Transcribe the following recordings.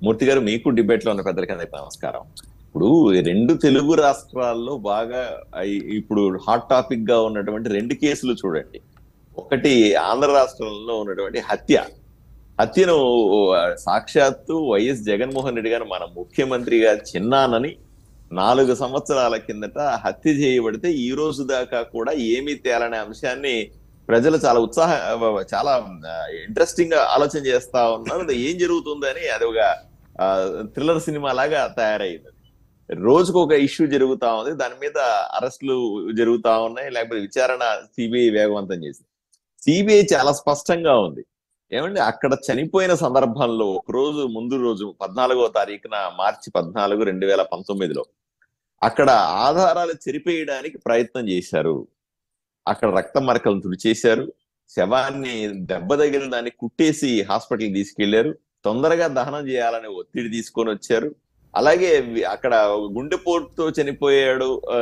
మూర్తి గారు మీకు డిబేట్ లో ఉన్న పెద్దలకి అందరికీ నమస్కారం ఇప్పుడు రెండు తెలుగు రాష్ట్రాల్లో బాగా ఐ- ఇప్పుడు హాట్ టాపిక్ గా ఉన్నటువంటి రెండు కేసులు చూడండి ఒకటి ఆంధ్ర రాష్ట్రంలో ఉన్నటువంటి హత్య హత్యను సాక్షాత్తు వైఎస్ జగన్మోహన్ రెడ్డి గారు మన ముఖ్యమంత్రిగా చిన్నానని నాలుగు సంవత్సరాల కిందట హత్య చేయబడితే ఈ రోజు దాకా కూడా ఏమీ తేలనే అంశాన్ని ప్రజలు చాలా ఉత్సాహ చాలా ఇంట్రెస్టింగ్ గా ఆలోచన చేస్తా ఉన్నారు అది ఏం జరుగుతుందని అది ఒక థ్రిల్లర్ సినిమా లాగా తయారైంది రోజుకు ఒక ఇష్యూ జరుగుతా ఉంది దాని మీద అరెస్టులు జరుగుతా ఉన్నాయి లేకపోతే విచారణ సిబిఐ వేగవంతం చేసింది సిబిఐ చాలా స్పష్టంగా ఉంది ఏమండి అక్కడ చనిపోయిన సందర్భంలో ఒక రోజు ముందు రోజు పద్నాలుగో తారీఖున మార్చి పద్నాలుగు రెండు వేల పంతొమ్మిదిలో అక్కడ ఆధారాలు చెరిపేయడానికి ప్రయత్నం చేశారు అక్కడ రక్త మరకలను తుడిచేశారు శవాన్ని దెబ్బ తగిలిన దాన్ని కుట్టేసి హాస్పిటల్ తీసుకెళ్లారు తొందరగా దహనం చేయాలని ఒత్తిడి తీసుకొని వచ్చారు అలాగే వి- అక్కడ గుండెపోటుతో చనిపోయాడు ఆ,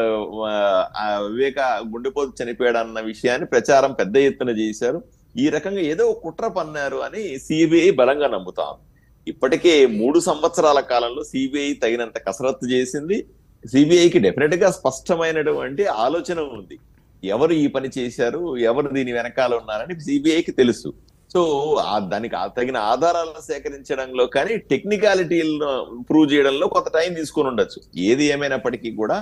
ఆ, వివేక గుండెపోటు చనిపోయాడు అన్న విషయాన్ని ప్రచారం పెద్ద ఎత్తున చేశారు ఈ రకంగా ఏదో ఒక కుట్ర పన్నారు అని సిబిఐ బలంగా నమ్ముతాం ఇప్పటికే మూడు సంవత్సరాల కాలంలో సిబిఐ తగినంత కసరత్తు చేసింది సిబిఐకి డెఫినెట్ గా స్పష్టమైనటువంటి ఆలోచన ఉంది ఎవరు ఈ పని చేశారు ఎవరు దీని వెనకాల ఉన్నారని సిబిఐకి తెలుసు సో ఆ దానికి ఆ తగిన ఆధారాలను సేకరించడంలో కానీ టెక్నికాలిటీలను ప్రూవ్ చేయడంలో కొంత టైం తీసుకొని ఉండొచ్చు ఏది ఏమైనప్పటికీ కూడా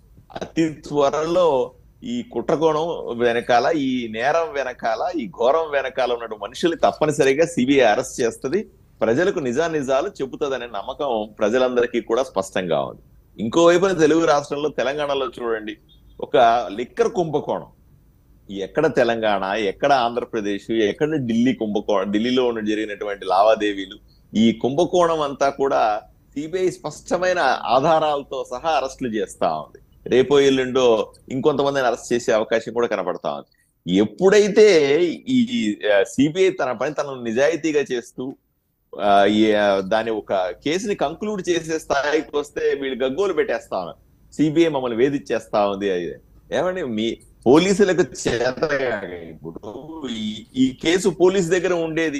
అతి త్వరలో ఈ కుట్రకోణం వెనకాల ఈ నేరం వెనకాల ఈ ఘోరం వెనకాల ఉన్న మనుషులు తప్పనిసరిగా సిబిఐ అరెస్ట్ చేస్తది ప్రజలకు నిజా నిజాలు చెబుతుందనే నమ్మకం ప్రజలందరికీ కూడా స్పష్టంగా ఉంది ఇంకోవైపున తెలుగు రాష్ట్రంలో తెలంగాణలో చూడండి ఒక లిక్కర్ కుంభకోణం ఎక్కడ తెలంగాణ ఎక్కడ ఆంధ్రప్రదేశ్ ఎక్కడ ఢిల్లీ కుంభకోణం ఢిల్లీలో ఉన్న జరిగినటువంటి లావాదేవీలు ఈ కుంభకోణం అంతా కూడా సిబిఐ స్పష్టమైన ఆధారాలతో సహా అరెస్టులు చేస్తా ఉంది రేపో ఎల్లుండో ఇంకొంతమందిని అరెస్ట్ చేసే అవకాశం కూడా కనబడతా ఉంది ఎప్పుడైతే ఈ సిబిఐ తన పని తనను నిజాయితీగా చేస్తూ ఆ, ఈ, ఆ, దాని ఒక కేసుని కంక్లూడ్ చేసే స్థాయికి వస్తే వీళ్ళు గగ్గోలు పెట్టేస్తా ఉన్నారు సిబిఐ మమ్మల్ని వేధిచ్చేస్తా ఉంది అది ఏమండి మీ పోలీసులకు చేత ఇప్పుడు ఈ- ఈ కేసు పోలీస్ దగ్గర ఉండేది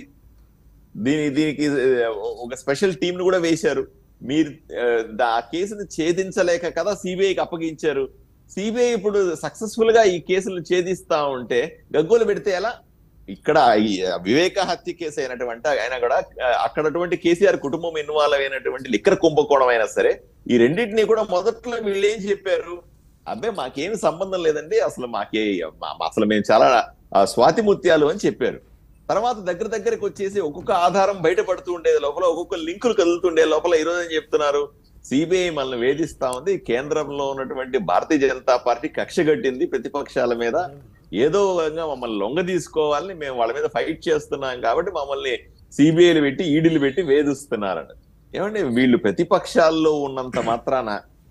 దీని దీనికి ఆ, ఒక స్పెషల్ టీం ను కూడా వేశారు మీరు ఆ, దా- ఆ కేసును ఛేదించలేక కదా సిబిఐకి అప్పగించారు సిబిఐ ఇప్పుడు సక్సెస్ఫుల్ గా ఈ కేసులు ఛేదిస్తా ఉంటే గగ్గోలు పెడితే ఎలా ఇక్కడ ఈ వివేక హత్య కేసు అయినటువంటి అయినా కూడా ఆ, అక్కడటువంటి కేసీఆర్ కుటుంబం ఇన్వాల్వ్ అయినటువంటి లిక్కర్ కుంభకోణం అయినా సరే ఈ రెండింటిని కూడా మొదట్లో వీళ్ళు ఏం చెప్పారు అబ్బాయి మాకేమి సంబంధం లేదండి అసలు మాకే మా- అసలు మేము చాలా ఆ, స్వాతి ముత్యాలు అని చెప్పారు తర్వాత దగ్గర దగ్గరికి వచ్చేసి ఒక్కొక్క ఆధారం బయటపడుతూ ఉండేది లోపల ఒక్కొక్క లింకులు కదులుతుండే లోపల ఈ రోజు ఏం చెప్తున్నారు సిబిఐ మనల్ని వేధిస్తా ఉంది కేంద్రంలో ఉన్నటువంటి భారతీయ జనతా పార్టీ కక్ష కట్టింది ప్రతిపక్షాల మీద ఏదో విధంగా మమ్మల్ని లొంగ తీసుకోవాలని మేము వాళ్ళ మీద ఫైట్ చేస్తున్నాం కాబట్టి మమ్మల్ని సిబిఐలు పెట్టి ఈడీలు పెట్టి వేధిస్తున్నారని ఏమండి వీళ్ళు ప్రతిపక్షాల్లో ఉన్నంత మాత్రాన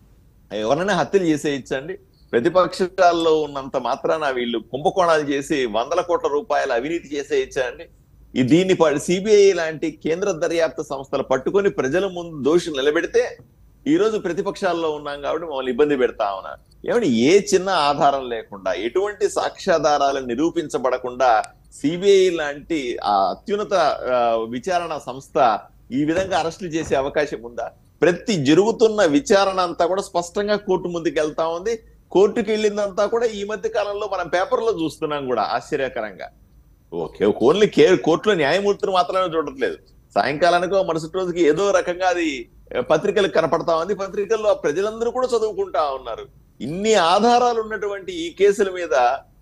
ఎవరైనా హత్యలు చేసేయచ్చండి ప్రతిపక్షాల్లో ఉన్నంత మాత్రాన వీళ్ళు కుంభకోణాలు చేసి వందల కోట్ల రూపాయల అవినీతి చేసేయచ్చండి ఈ దీన్ని సిబిఐ లాంటి కేంద్ర దర్యాప్తు సంస్థలు పట్టుకొని ప్రజల ముందు దోషులు నిలబెడితే ఈ రోజు ప్రతిపక్షాల్లో ఉన్నాం కాబట్టి మమ్మల్ని ఇబ్బంది పెడతా ఉన్నారు ఏమంటే ఏ చిన్న ఆధారం లేకుండా ఎటువంటి సాక్ష్యాధారాలు నిరూపించబడకుండా సిబిఐ లాంటి ఆ అత్యున్నత ఆ, విచారణ సంస్థ ఈ విధంగా అరెస్టులు చేసే అవకాశం ఉందా ప్రతి జరుగుతున్న విచారణ అంతా కూడా స్పష్టంగా కోర్టు ముందుకు వెళ్తా ఉంది కోర్టుకి వెళ్ళిందంతా కూడా ఈ మధ్య కాలంలో మనం పేపర్లో చూస్తున్నాం కూడా ఆశ్చర్యకరంగా ఓకే ఓన్లీ కే కోర్టులో న్యాయమూర్తిని మాత్రమే చూడట్లేదు సాయంకాలానికో మరుసటి రోజుకి ఏదో రకంగా అది ఆ, పత్రికలకు కనపడతా ఉంది పత్రికల్లో ప్రజలందరూ కూడా చదువుకుంటా ఉన్నారు ఇన్ని ఆధారాలు ఉన్నటువంటి ఈ కేసుల మీద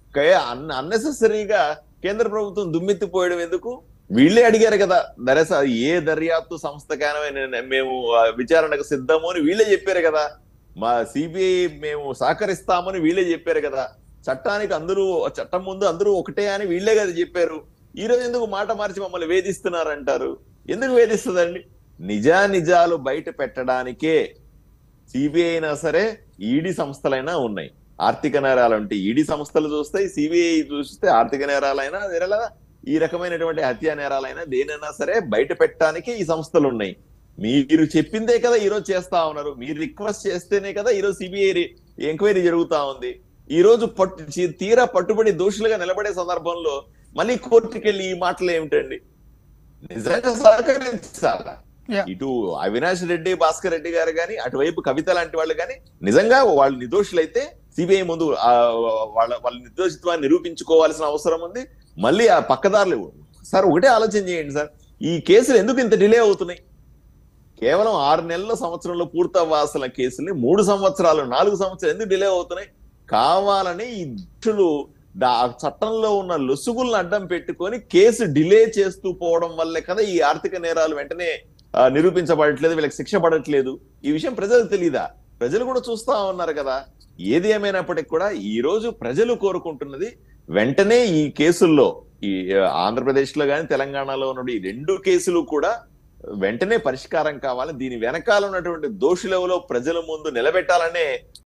అన్నెసెసరీగా కేంద్ర ప్రభుత్వం దుమ్మెత్తిపోయడం ఎందుకు వీళ్ళే అడిగారు కదా దరస ఏ దర్యాప్తు సంస్థకైనా నేను- మేము ఆ, విచారణకు సిద్ధము అని వీళ్ళే చెప్పారు కదా మా సిబిఐ మేము సహకరిస్తామని వీళ్ళే చెప్పారు కదా చట్టానికి అందరూ చట్టం ముందు అందరూ ఒకటే అని వీళ్ళే కదా చెప్పారు ఈ రోజు ఎందుకు మాట మార్చి మమ్మల్ని వేధిస్తున్నారంటారు ఎందుకు వేధిస్తుందండి నిజా నిజాలు బయట పెట్టడానికే సిబిఐ అయినా సరే ఈడీ సంస్థలైనా ఉన్నాయి ఆర్థిక నేరాలు అంటే ఈడీ సంస్థలు చూస్తాయి సిబిఐ చూస్తే ఆర్థిక నేరాలైనా వేరేలా ఈ రకమైనటువంటి హత్యా నేరాలైనా దేనైనా సరే బయట పెట్టడానికి ఈ సంస్థలు ఉన్నాయి మీరు చెప్పిందే కదా ఈ రోజు చేస్తా ఉన్నారు మీరు రిక్వెస్ట్ చేస్తేనే కదా ఈ రోజు సిబిఐ ఎంక్వైరీ జరుగుతా ఉంది ఈ రోజు పట్టు చి- తీరా పట్టుబడి దోషులుగా నిలబడే సందర్భంలో మళ్ళీ కోర్టుకి వెళ్ళి ఈ మాటలు ఏమిటండి నిజంగా సహకరించాలా Yeah. ఇటు అవినాష్ రెడ్డి భాస్కర్ రెడ్డి గారు కానీ అటువైపు కవిత లాంటి వాళ్ళు కానీ నిజంగా వాళ్ళు నిర్దోషులైతే సిబిఐ ముందు ఆ, వాళ్ళ వాళ్ళ నిర్దోషిత్వాన్ని నిరూపించుకోవాల్సిన అవసరం ఉంది మళ్ళీ ఆ పక్కదారులు సార్ ఒకటే ఆలోచన చేయండి సార్ ఈ కేసులు ఎందుకు ఇంత డిలే అవుతున్నాయి కేవలం ఆరు నెలల సంవత్సరంలో పూర్తవ్వాల్సిన కేసుల్ని మూడు సంవత్సరాలు నాలుగు సంవత్సరాలు ఎందుకు డిలే అవుతున్నాయి కావాలని ఈ దుష్టులు దా- ఆ చట్టంలో ఉన్న లొసుగులను అడ్డం పెట్టుకొని కేసు డిలే చేస్తూ పోవడం వల్లే కదా ఈ ఆర్థిక నేరాలు వెంటనే ఆ, నిరూపించబడట్లేదు వీళ్ళకి శిక్ష పడట్లేదు ఈ విషయం ప్రజలకు తెలియదా ప్రజలు కూడా చూస్తా ఉన్నారు కదా ఏది ఏమైనప్పటికీ కూడా ఈ రోజు ప్రజలు కోరుకుంటున్నది వెంటనే ఈ కేసుల్లో ఈ ఆంధ్రప్రదేశ్ లో కానీ తెలంగాణలో ఉన్న ఈ రెండు కేసులు కూడా వెంటనే పరిష్కారం కావాలి దీని వెనకాల ఉన్నటువంటి దోషులెవలో ప్రజల ముందు నిలబెట్టాలనే